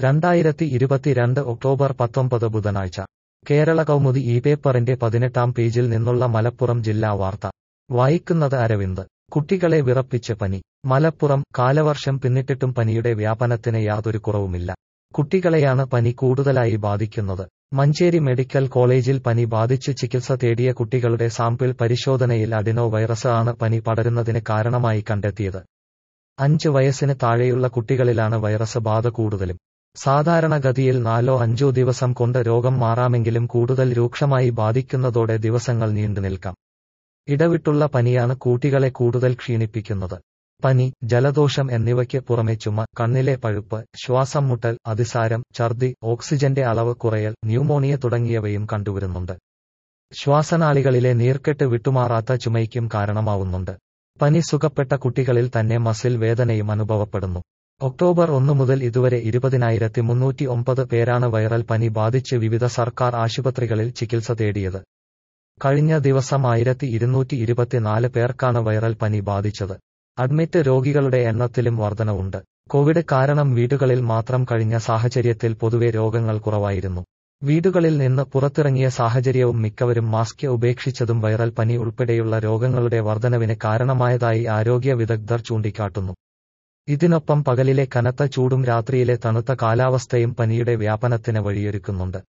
രണ്ടായിരത്തി ഇരുപത്തിരണ്ട് ഒക്ടോബർ പത്തൊമ്പത് ബുധനാഴ്ച കേരള കൗമുദി ഈ പേപ്പറിന്റെ പതിനെട്ടാം പേജിൽ നിന്നുള്ള മലപ്പുറം ജില്ലാ വാർത്ത വായിക്കുന്നത് അരവിന്ദ് കുട്ടികളെ വിറപ്പിച്ച് പനി മലപ്പുറം കാലവർഷം പിന്നിട്ടിട്ടും പനിയുടെ വ്യാപനത്തിന് യാതൊരു കുറവുമില്ല കുട്ടികളെയാണ് പനി കൂടുതലായി ബാധിക്കുന്നത് മഞ്ചേരി മെഡിക്കൽ കോളേജിൽ പനി ബാധിച്ച് ചികിത്സ തേടിയ കുട്ടികളുടെ സാമ്പിൾ പരിശോധനയിൽ അഡിനോ വൈറസ് ആണ് പനി പടരുന്നതിന് കാരണമായി കണ്ടെത്തിയത് അഞ്ച് വയസ്സിന് താഴെയുള്ള കുട്ടികളിലാണ് വൈറസ് ബാധ കൂടുതലും സാധാരണഗതിയിൽ നാലോ അഞ്ചോ ദിവസം കൊണ്ട് രോഗം മാറാമെങ്കിലും കൂടുതൽ രൂക്ഷമായി ബാധിക്കുന്നതോടെ ദിവസങ്ങൾ നീണ്ടുനിൽക്കാം ഇടവിട്ടുള്ള പനിയാണ് കുട്ടികളെ കൂടുതൽ ക്ഷീണിപ്പിക്കുന്നത് പനി ജലദോഷം എന്നിവയ്ക്ക് പുറമെ ചുമ കണ്ണിലെ പഴുപ്പ് ശ്വാസം മുട്ടൽ അതിസാരം ഛർദി ഓക്സിജന്റെ അളവ് കുറയൽ ന്യൂമോണിയ തുടങ്ങിയവയും കണ്ടുവരുന്നുണ്ട് ശ്വാസനാളികളിലെ നീർക്കെട്ട് വിട്ടുമാറാത്ത ചുമയ്ക്കും കാരണമാവുന്നുണ്ട് പനി സുഖപ്പെട്ട കുട്ടികളിൽ തന്നെ മസിൽ വേദനയും അനുഭവപ്പെടുന്നു ഒക്ടോബർ ഒന്ന് മുതൽ ഇതുവരെ ഇരുപതിനായിരത്തി മുന്നൂറ്റി ഒമ്പത് പേരാണ് വൈറൽ പനി ബാധിച്ച് വിവിധ സർക്കാർ ആശുപത്രികളിൽ ചികിത്സ തേടിയത് കഴിഞ്ഞ ദിവസം ആയിരത്തി ഇരുന്നൂറ്റി ഇരുപത്തിനാല് പേർക്കാണ് വൈറൽ പനി ബാധിച്ചത് അഡ്മിറ്റ് രോഗികളുടെ എണ്ണത്തിലും വർധനവുണ്ട് കോവിഡ് കാരണം വീടുകളിൽ മാത്രം കഴിഞ്ഞ സാഹചര്യത്തിൽ പൊതുവെ രോഗങ്ങൾ കുറവായിരുന്നു വീടുകളിൽ നിന്ന് പുറത്തിറങ്ങിയ സാഹചര്യവും മിക്കവരും മാസ്ക് ഉപേക്ഷിച്ചതും വൈറൽ പനി ഉൾപ്പെടെയുള്ള രോഗങ്ങളുടെ വർധനവിന് കാരണമായതായി ആരോഗ്യ വിദഗ്ധർ ചൂണ്ടിക്കാട്ടുന്നു ഇതിനൊപ്പം പകലിലെ കനത്ത ചൂടും രാത്രിയിലെ തണുത്ത കാലാവസ്ഥയും പനിയുടെ വ്യാപനത്തിന് വഴിയൊരുക്കുന്നുണ്ട്